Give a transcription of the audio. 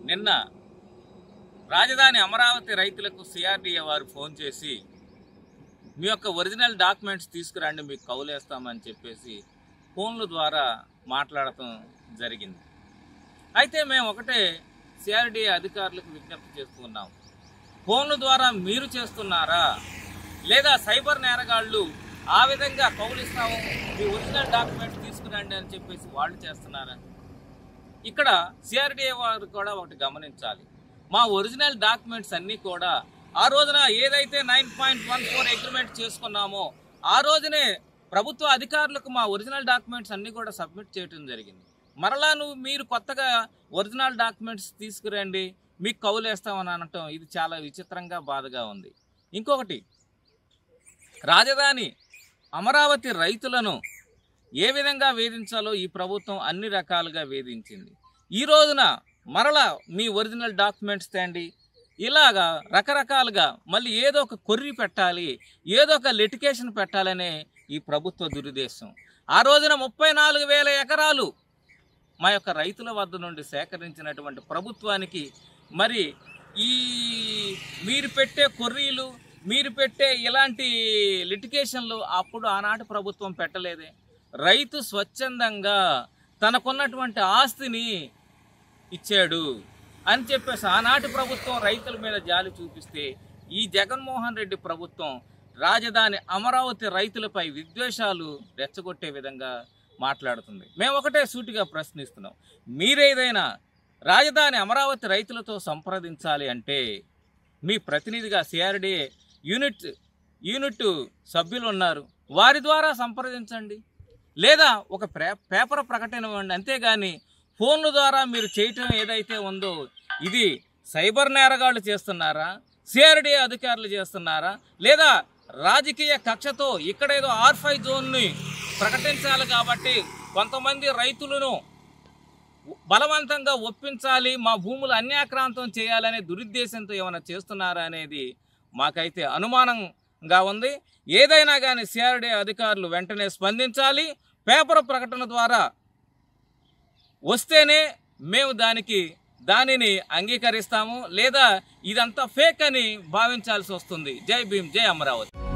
నిన్న రాజధాని అమరావతి రైతులకు సిఆర్డీఏ వారు ఫోన్ చేసి మీ యొక్క ఒరిజినల్ డాక్యుమెంట్స్ తీసుకురండి మీకు కౌలేస్తామని చెప్పేసి ఫోన్ల ద్వారా మాట్లాడటం జరిగింది అయితే మేము ఒకటే సిఆర్డీఏ అధికారులకు విజ్ఞప్తి చేస్తున్నాం ఫోన్ల ద్వారా మీరు చేస్తున్నారా లేదా సైబర్ నేరగాళ్ళు ఆ విధంగా కౌలిస్తాము మీ ఒరిజినల్ డాక్యుమెంట్స్ తీసుకురండి అని చెప్పేసి వాళ్ళు చేస్తున్నారా ఇక్కడ సిఆర్డీఏ వారు కూడా ఒకటి గమనించాలి మా ఒరిజినల్ డాక్యుమెంట్స్ అన్నీ కూడా ఆ రోజున ఏదైతే nine point one four agreement చేసుకున్నామో ఆ రోజునే ప్రభుత్వ అధికారులకు మా ఒరిజినల్ డాక్యుమెంట్స్ అన్నీ కూడా సబ్మిట్ చేయడం జరిగింది మరలా నువ్వు మీరు కొత్తగా ఒరిజినల్ డాక్యుమెంట్స్ తీసుకురండి మీకు కౌలేస్తామని అనటం ఇది చాలా విచిత్రంగా బాధగా ఉంది ఇంకొకటి రాజధాని అమరావతి రైతులను ఏ విధంగా వేధించాలో ఈ ప్రభుత్వం అన్ని రకాలుగా వేధించింది ఈ రోజున మరలా మీ ఒరిజినల్ డాక్యుమెంట్స్ తేండి ఇలాగా రకరకాలుగా మళ్ళీ ఏదో ఒక కొర్రి పెట్టాలి ఏదో ఒక లిటికేషన్ పెట్టాలనే ఈ ప్రభుత్వ దురుద్దేశం ఆ రోజున ముప్పై నాలుగు వేల ఎకరాలు మా యొక్క రైతుల వద్ద నుండి సేకరించినటువంటి ప్రభుత్వానికి మరి ఈ మీరు పెట్టే కొర్రీలు మీరు పెట్టే ఇలాంటి లిటికేషన్లు అప్పుడు ఆనాటి ప్రభుత్వం పెట్టలేదే రైతు స్వచ్ఛందంగా తనకున్నటువంటి ఆస్తిని ఇచ్చాడు అని చెప్పేసి ఆనాటి ప్రభుత్వం రైతుల మీద జాలి చూపిస్తే ఈ జగన్మోహన్ రెడ్డి ప్రభుత్వం రాజధాని అమరావతి రైతులపై విద్వేషాలు రెచ్చగొట్టే విధంగా మాట్లాడుతుంది మేము ఒకటే సూటిగా ప్రశ్నిస్తున్నాం మీరేదైనా రాజధాని అమరావతి రైతులతో సంప్రదించాలి అంటే మీ ప్రతినిధిగా సిఆర్డీఏ యూనిట్ యూనిట్ సభ్యులు ఉన్నారు వారి ద్వారా సంప్రదించండి లేదా ఒక ప్రే- పేపర్ ప్రకటన ఇవ్వండి అంతేగాని ఫోన్ల ద్వారా మీరు చేయటం ఏదైతే ఉందో ఇది సైబర్ నేరగాళ్ళు చేస్తున్నారా సిఆర్డీఏ అధికారులు చేస్తున్నారా లేదా రాజకీయ కక్షతో ఇక్కడేదో ఆర్ ఫైవ్ జోన్ని ప్రకటించాలి కాబట్టి కొంతమంది రైతులను బలవంతంగా ఒప్పించాలి మా భూములు అన్యాక్రాంతం చేయాలనే దురుద్దేశంతో ఏమైనా చేస్తున్నారా అనేది మాకైతే అనుమానంగా ఉంది ఏదైనా కానీ సిఆర్డీ అధికారులు వెంటనే స్పందించాలి పేపర్ ప్రకటన ద్వారా వస్తేనే మేము దానికి దానిని అంగీకరిస్తాము లేదా ఇదంతా ఫేక్ అని భావించాల్సి వస్తుంది జై భీమ్ జై అమరావతి